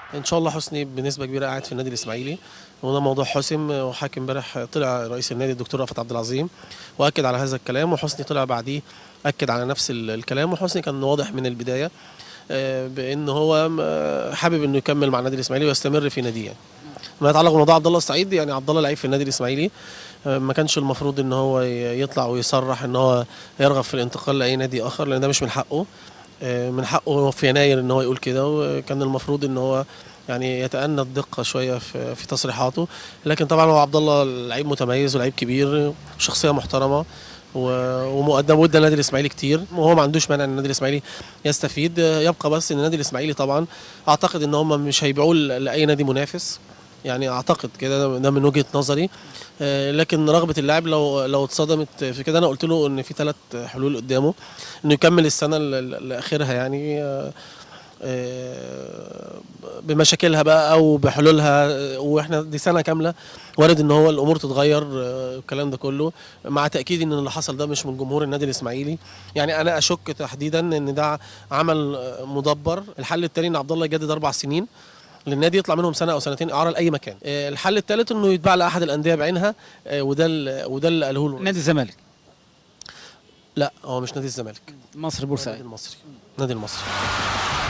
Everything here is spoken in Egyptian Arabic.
ان شاء الله حسني بنسبه كبيره قاعد في النادي الاسماعيلي وده موضوع حسم وحاكم امبارح طلع رئيس النادي الدكتور رأفت عبد العظيم واكد على هذا الكلام وحسني طلع بعديه اكد على نفس ال- الكلام وحسني كان واضح من البدايه آه، بان هو م- حابب انه يكمل مع النادي الاسماعيلي ويستمر في ناديه ما يتعلق بموضوع عبد الله السعيد يعني عبد الله لعيب في النادي الاسماعيلي آه، ما كانش المفروض ان هو ي- يطلع ويصرح ان هو يرغب في الانتقال لاي نادي اخر لان ده مش من حقه آه، من حقه في يناير ان هو يقول كده وكان المفروض ان هو يعني يتأنى الدقة شوية في, في تصريحاته لكن طبعا هو عبد الله لعيب متميز ولعيب كبير شخصية محترمة و- ومقدم وادى النادي الاسماعيلي كتير وهو ما عندوش مانع ان النادي الاسماعيلي يستفيد يبقى بس ان النادي الاسماعيلي طبعا اعتقد ان هم مش هيبيعوه ل- لاي نادي منافس يعني اعتقد كده ده من وجهه نظري آه، لكن رغبه اللاعب لو لو اتصدمت في كده انا قلت له ان في ثلاث حلول قدامه انه يكمل السنه ل- ل- لاخرها يعني آه، آه، بمشاكلها بقى او بحلولها آه، واحنا دي سنه كامله وارد ان هو الامور تتغير آه، الكلام ده كله مع تاكيد ان اللي حصل ده مش من جمهور النادي الاسماعيلي يعني انا اشك تحديدا ان ده عمل آه، مدبر الحل التاني ان عبد الله يجدد اربع سنين للنادي يطلع منهم سنه او سنتين اعاره لاي مكان آه، الحل الثالث انه يتباع لاحد الانديه بعينها آه، وده ال- وده اللي قاله له نادي الزمالك لا هو مش نادي الزمالك مصر نادي بورسعيد المصري نادي المصري